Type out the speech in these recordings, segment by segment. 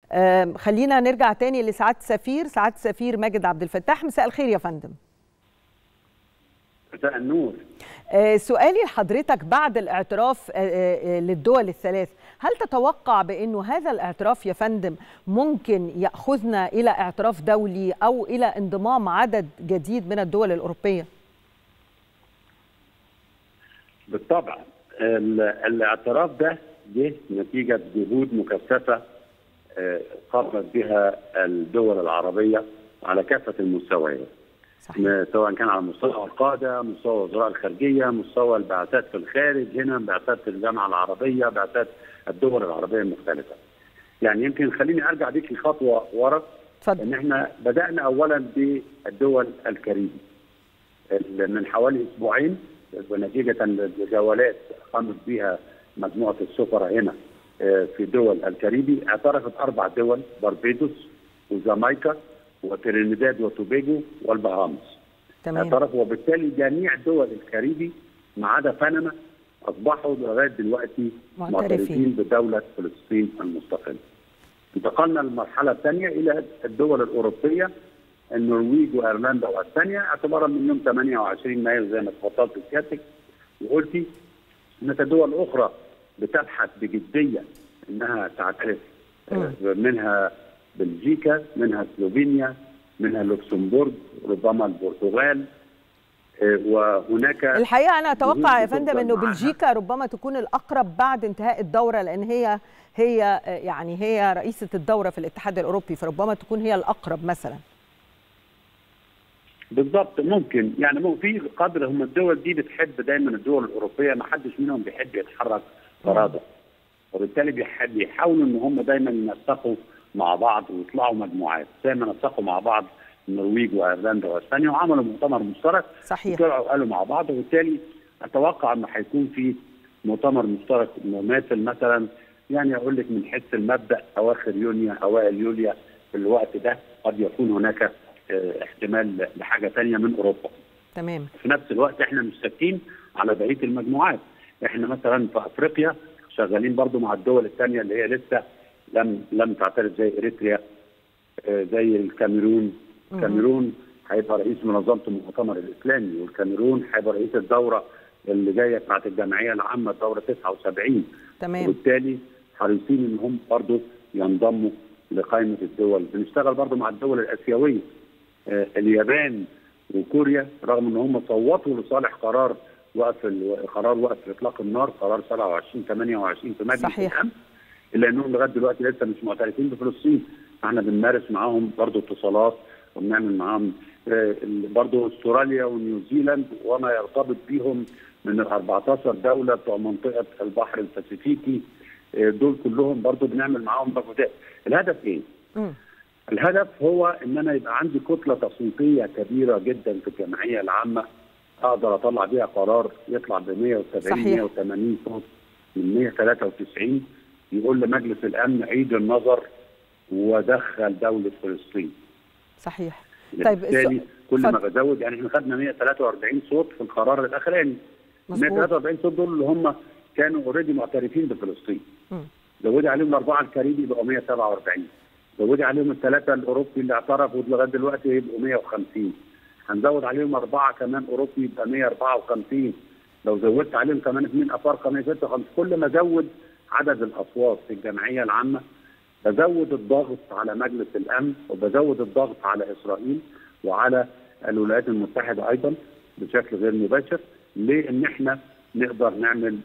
خلينا نرجع تاني لسعاده السفير سعاده السفير ماجد عبد الفتاح مساء الخير يا فندم مساء النور سؤالي لحضرتك بعد الاعتراف للدول الثلاث هل تتوقع بانه هذا الاعتراف يا فندم ممكن ياخذنا الى اعتراف دولي او الى انضمام عدد جديد من الدول الاوروبيه بالطبع الاعتراف ده جه نتيجه جهود مكثفه قامت بها الدول العربيه على كافه المستويات صحيح. سواء كان على مستوى القاده، مستوى وزراء الخارجيه، مستوى البعثات في الخارج هنا، بعثات الجامعه العربيه، بعثات الدول العربيه المختلفه. يعني يمكن خليني ارجع بيك خطوه ورا اتفضل ان احنا بدانا اولا بالدول الكاريبي من حوالي اسبوعين ونتيجه لجولات قامت بها مجموعه السفراء هنا في دول الكاريبي اعترفت اربع دول باربيدوس وجامايكا وترينيداد وتوبيجو والبهامس تمام اعترفوا وبالتالي جميع دول الكاريبي ما عدا بنما اصبحوا لغايه دلوقتي معترفين بدوله فلسطين المستقله. انتقلنا للمرحله الثانيه الى الدول الاوروبيه النرويج وايرلندا واسبانيا اعتبارا من يوم 28 مايو زي ما اتفضلت سيادتك وقلتي هناك دول اخرى بتبحث بجديه انها تعترف منها بلجيكا منها سلوفينيا منها لوكسمبورغ ربما البرتغال وهناك الحقيقه انا اتوقع يا فندم انه بلجيكا ربما تكون الاقرب بعد انتهاء الدوره لان هي هي يعني هي رئيسه الدوره في الاتحاد الاوروبي فربما تكون هي الاقرب مثلا بالضبط ممكن يعني في قدر هم الدول دي بتحب دايما الدول الاوروبيه ما حدش منهم بيحب يتحرك فرادى وبالتالي بيحب يحاولوا ان هم دايما ينسقوا مع بعض ويطلعوا مجموعات زي ما نسقوا مع بعض النرويج وايرلندا واسبانيا وعملوا مؤتمر مشترك صحيح وطلعوا قالوا مع بعض وبالتالي اتوقع انه هيكون في مؤتمر مشترك مماثل مثلا يعني اقول لك من حيث المبدا اواخر يونيو اوائل يوليو في الوقت ده قد يكون هناك احتمال لحاجه ثانيه من اوروبا. تمام. في نفس الوقت احنا مش ساكتين على بقيه المجموعات، احنا مثلا في افريقيا شغالين برضو مع الدول الثانيه اللي هي لسه لم لم تعترف زي اريتريا زي الكاميرون الكاميرون هيبقى رئيس منظمه المؤتمر الاسلامي والكاميرون هيبقى رئيس الدوره اللي جايه بتاعت الجمعيه العامه الدوره 79 تمام وبالتالي حريصين ان هم برضه ينضموا لقائمه الدول بنشتغل برضه مع الدول الاسيويه آه اليابان وكوريا رغم ان هم صوتوا لصالح قرار وقف قرار وقف اطلاق النار قرار 27 28 في مجلس صحيح. الامن الا انهم لغايه دلوقتي لسه مش معترفين بفلسطين احنا بنمارس معاهم برضه اتصالات وبنعمل معاهم برضه استراليا ونيوزيلاند وما يرتبط بيهم من ال 14 دوله بتوع منطقه البحر الباسيفيكي دول كلهم برضه بنعمل معاهم مجهودات الهدف ايه؟ م. الهدف هو ان انا يبقى عندي كتله تصويتيه كبيره جدا في الجمعيه العامه اقدر اطلع بيها قرار يطلع ب 170 صحيح. 180 صوت من 193 يقول لمجلس الامن عيد النظر ودخل دوله فلسطين. صحيح. طيب بالتالي كل ما بزود يعني احنا خدنا 143 صوت في القرار الاخراني. 143 صوت دول اللي هم كانوا اوريدي معترفين بفلسطين. زودي عليهم الاربعه الكاريبي بقوا 147. زودي عليهم الثلاثه الاوروبي اللي اعترفوا لغايه دلوقتي يبقوا 150. هنزود عليهم اربعه كمان اوروبي يبقى 154. لو زودت عليهم كمان اثنين افارقه 156 كل ما ازود عدد الاصوات في الجمعيه العامه بزود الضغط على مجلس الامن وبزود الضغط على اسرائيل وعلى الولايات المتحده ايضا بشكل غير مباشر لان احنا نقدر نعمل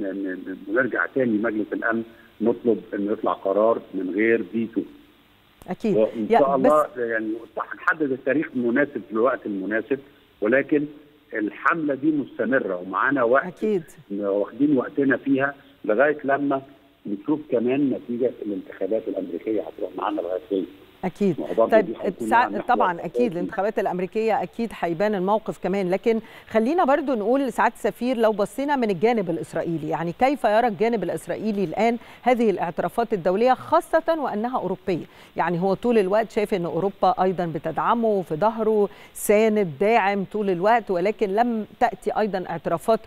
نرجع تاني مجلس الامن نطلب انه يطلع قرار من غير فيتو اكيد وان شاء الله يعني هنحدد التاريخ المناسب في الوقت المناسب ولكن الحمله دي مستمره ومعانا وقت اكيد واخدين وقتنا فيها لغايه لما نشوف كمان نتيجه الانتخابات الامريكيه هتروح معانا لغايه فين اكيد طيب سع... طبعا اكيد الانتخابات الامريكيه اكيد هيبان الموقف كمان لكن خلينا برضو نقول سعاده السفير لو بصينا من الجانب الاسرائيلي يعني كيف يرى الجانب الاسرائيلي الان هذه الاعترافات الدوليه خاصه وانها اوروبيه يعني هو طول الوقت شايف ان اوروبا ايضا بتدعمه في ظهره ساند داعم طول الوقت ولكن لم تاتي ايضا اعترافات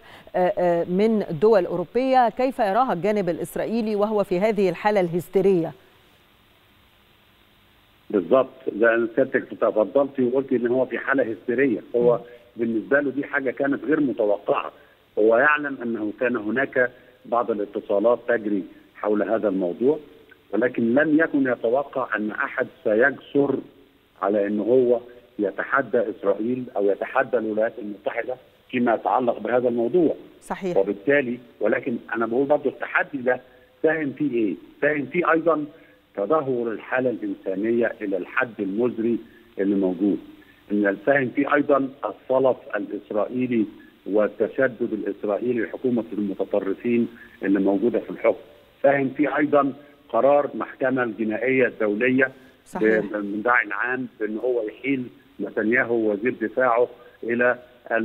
من دول اوروبيه كيف يراها الجانب الاسرائيلي وهو في هذه الحاله الهستيريه بالظبط زي سيادتك تفضلتي وقلتي ان هو في حاله هستيريه هو بالنسبه له دي حاجه كانت غير متوقعه هو يعلم انه كان هناك بعض الاتصالات تجري حول هذا الموضوع ولكن لم يكن يتوقع ان احد سيجسر على ان هو يتحدى اسرائيل او يتحدى الولايات المتحده فيما يتعلق بهذا الموضوع صحيح وبالتالي ولكن انا بقول برضه التحدي ده ساهم فيه ايه؟ ساهم فيه ايضا تدهور الحاله الانسانيه الى الحد المزري اللي موجود. ان ساهم فيه ايضا الصلف الاسرائيلي والتشدد الاسرائيلي لحكومه المتطرفين اللي موجوده في الحكم. ساهم فيه ايضا قرار المحكمه الجنائيه الدوليه صحيح من داعي العام بان هو يحيل نتنياهو وزير دفاعه الى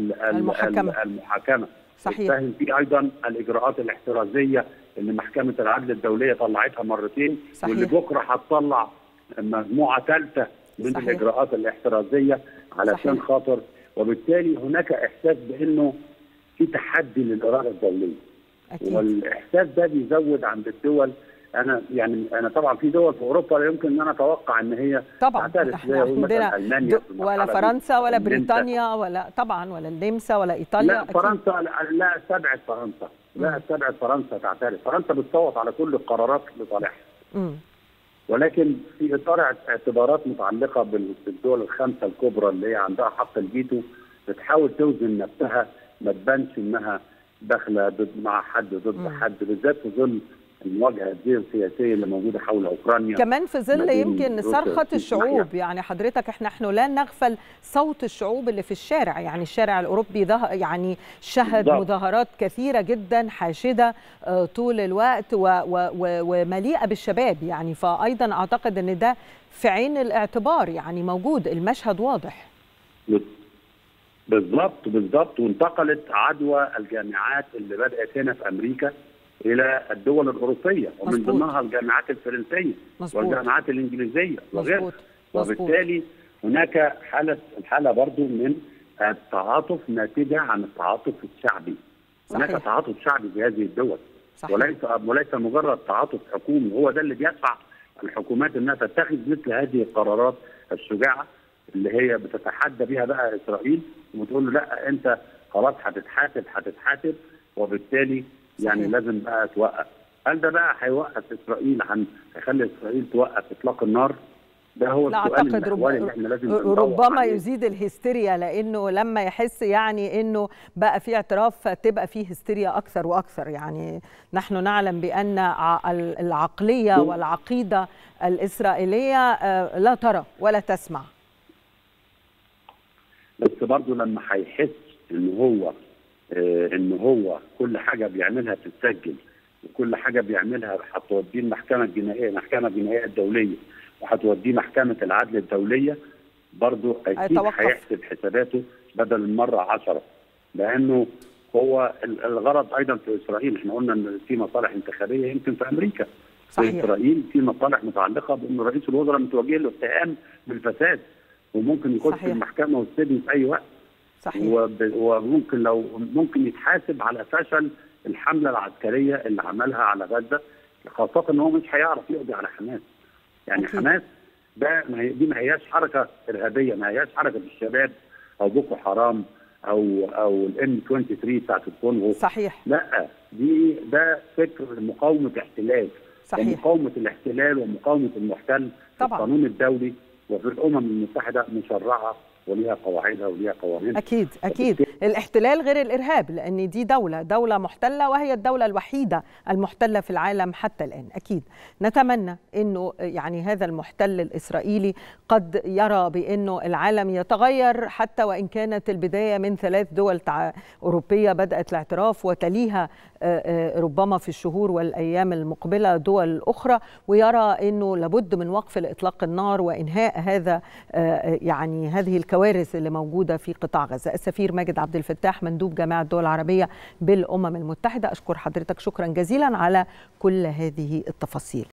المحاكمه المحاكمه صحيح ساهم فيه ايضا الاجراءات الاحترازيه اللي محكمه العدل الدوليه طلعتها مرتين صحيح. واللي بكره هتطلع مجموعه ثالثه من صحيح. الاجراءات الاحترازيه علشان صحيح. خاطر وبالتالي هناك احساس بانه في تحدي للاراده الدوليه اكيد والاحساس ده بيزود عند الدول انا يعني انا طبعا في دول في اوروبا لا يمكن ان انا اتوقع ان هي طبعا تعترف احنا زي مثلا عندنا ألمانيا د- في المرحلة ولا دي. فرنسا ولا النمسا. بريطانيا ولا طبعا ولا النمسا ولا ايطاليا لا أكيد. فرنسا لا, لا استبعد فرنسا لا استبعد فرنسا تعترف فرنسا بتصوت على كل القرارات لصالحها مم. ولكن في اطار اعتبارات متعلقه بال- بالدول الخمسه الكبرى اللي هي عندها حق الفيتو بتحاول توزن نفسها ما تبانش انها داخله ضد مع حد ضد مم. حد بالذات في ظل المواجهه دي السياسيه اللي موجوده حول اوكرانيا كمان في ظل ما بين يمكن روسيا صرخة والصين الشعوب يعني حضرتك احنا نحن لا نغفل صوت الشعوب اللي في الشارع يعني الشارع الأوروبي ده يعني شهد بالضبط. مظاهرات كثيرة جدا حاشدة آه، طول الوقت و و و ومليئة بالشباب يعني فأيضا أعتقد أن ده في عين الاعتبار يعني موجود المشهد واضح بالضبط بالضبط وانتقلت عدوى الجامعات اللي بدات هنا في امريكا الى الدول الاوروبيه ومن مظبوط. ضمنها الجامعات الفرنسيه مظبوط والجامعات الانجليزيه وغيرها مظبوط مظبوط وبالتالي هناك حاله الحاله برضو من التعاطف ناتجه عن التعاطف الشعبي هناك صحيح تعاطف شعبي في هذه الدول صحيح وليس وليس مجرد تعاطف حكومي هو ده اللي بيدفع الحكومات انها تتخذ مثل هذه القرارات الشجاعه اللي هي بتتحدى بها بقى اسرائيل وبتقول له لا انت خلاص هتتحاسب هتتحاسب وبالتالي يعني صحيح. لازم بقى توقف هل ده بقى هيوقف اسرائيل عن هيخلي اسرائيل توقف اطلاق النار ده هو لا السؤال اعتقد رب... المحوري اللي احنا لازم ندور ربما عليه. يزيد الهستيريا لانه لما يحس يعني انه بقى في اعتراف تبقى في هستيريا اكثر واكثر يعني نحن نعلم بان ع- ال- العقليه والعقيده الاسرائيليه آه، لا ترى ولا تسمع بس برضه لما هيحس ان هو آه ان هو كل حاجه بيعملها بتتسجل وكل حاجه بيعملها هتوديه المحكمه الجنائيه المحكمه الجنائيه الدوليه وهتوديه محكمه العدل الدوليه برضه اكيد هيتوقف. هيحسب حساباته بدل المره عشرة لانه هو ال- الغرض ايضا في اسرائيل احنا قلنا ان في مصالح انتخابيه يمكن في امريكا في صحيح اسرائيل في مصالح متعلقه بان رئيس الوزراء متوجه له اتهام بالفساد وممكن يخش صحيح. في المحكمه والسجن في اي وقت صحيح وب- وممكن لو ممكن يتحاسب على فشل الحمله العسكريه اللي عملها على غزه خاصه ان هو مش هيعرف يقضي على حماس يعني أكيد. حماس ده ما هي دي ما هياش حركه ارهابيه ما هياش حركه الشباب او بوكو حرام او او الام 23 بتاعت الكونغو صحيح لا دي ده فكر مقاومه احتلال صحيح ومقاومه الاحتلال ومقاومه المحتل في طبعا. القانون الدولي وفي الامم المتحده مشرعه وليها قواعدها وليها قوانينها أكيد أكيد الاحتلال غير الإرهاب لأن دي دولة دولة محتلة وهي الدولة الوحيدة المحتلة في العالم حتى الآن أكيد نتمنى أنه يعني هذا المحتل الإسرائيلي قد يرى بأنه العالم يتغير حتى وإن كانت البداية من ثلاث دول تع- أوروبية بدأت الاعتراف وتليها آه، آه، ربما في الشهور والأيام المقبلة دول أخرى ويرى أنه لابد من وقف لإطلاق النار وإنهاء هذا آه، يعني هذه الكوارث اللي موجودة في قطاع غزة السفير ماجد عبد الفتاح مندوب جامعة الدول العربية بالأمم المتحدة أشكر حضرتك شكرا جزيلا على كل هذه التفاصيل